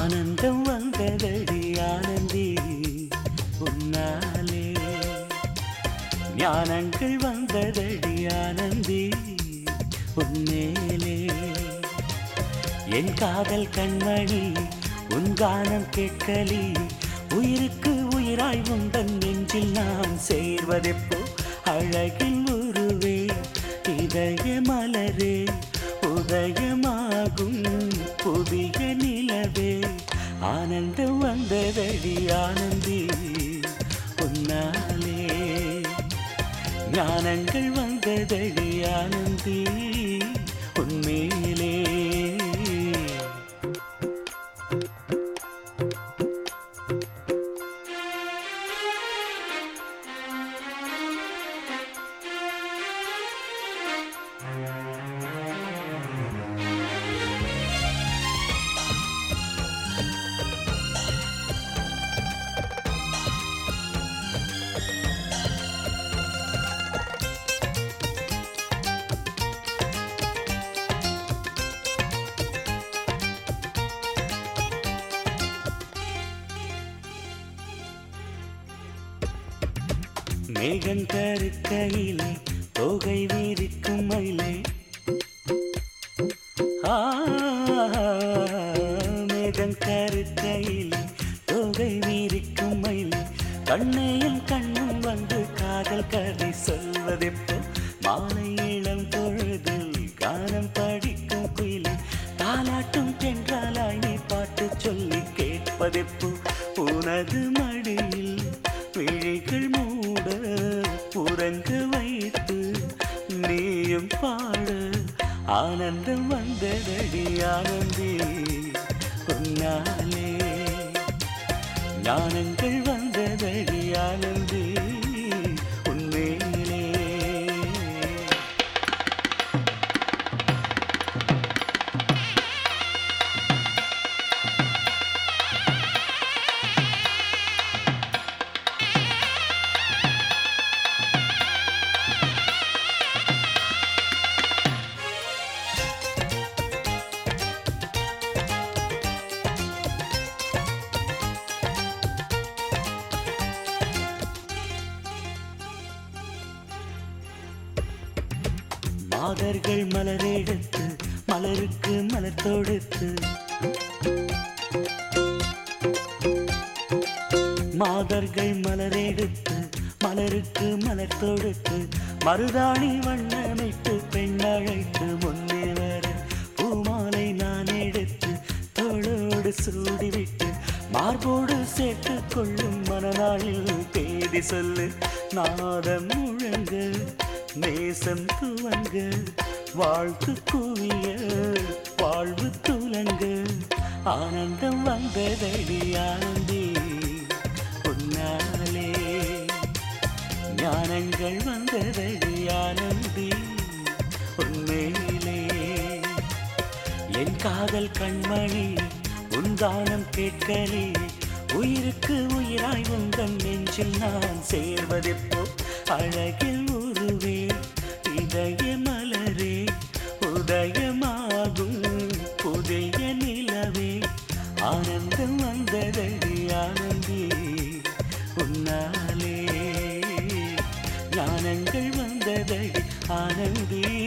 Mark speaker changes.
Speaker 1: ஆனந்தம் வந்ததடி ஆனந்தி உன்னாலே ஞானங்கள் வந்ததடி ஆனந்தி உன்னேலே என் காதல் கண்மணி உன் கானம் கேட்கலி உயிருக்கு உயிராய் உந்தன் நெஞ்சில் நாம் சேர்வதெப்போ அழகில் உருவே இதய மலரே உதயமாகும் புதிய நிலவே ஆனந்தம் வந்ததடி ஆனந்தி உன்னாலே ஞானங்கள் வந்ததடி ஆனந்தி உன்மேலே மேகம் கருக்கையிலே தொகை வீரிக்கும் மயிலே ஆ, மேகம் கருக்கையிலே தொகை வீரிக்கும் மயிலே கண்ணையும் கண்ணும் வந்து காதல் கதை சொல்வதெப்போ மாலை இளம் பொழுதில் கானம் படிக்கும் குயிலே தாலாட்டும் தென்றாலாய் நீ பாட்டு சொல்லி கேட்பதெப்போ உனது மடியில் விழிகள் மூட புறங்க வைத்து நீயும் பாட ஆனந்தம் வந்ததடி ஆனந்தி உன்னாலே ஞானங்கள் வந்ததடி ஆனந்தி உன்மேலே மாதர்கள் மலரெடுத்து மலருக்கு மலர் தொடுத்து மாதர்கள் மலரெடுத்து மலருக்கு மலர் தொடுத்து மருதாணி வண்ணமைத்து பெண்ணழைத்து முன்னே வர பூமாலை நான் எடுத்து தோளோடு சூடிவிட்டு மார்போடு சேர்த்து கொள்ளும் மனநாளில் தேதி சொல்லு நாதம் முழங்க நேசம் துவங்க வாழ்த்து குவிய வாழ்வு துலங்க ஆனந்தம் வந்ததடி ஆனந்தி உன்னாலே ஞானங்கள் வந்ததடி ஆனந்தி உண்மையிலே என் காதல் கண்மணி உன் தானம் கேட்கலே உயிருக்கு உயிராய் உந்தன் நெஞ்சில் நான் சேர்வதெப்போ அழகில் உருவே இதய மலரே உதயமாகும் புதிய நிலவே ஆனந்தம் வந்ததடி ஆனந்தி உன்னாலே ஞானங்கள் வந்ததடி ஆனந்தி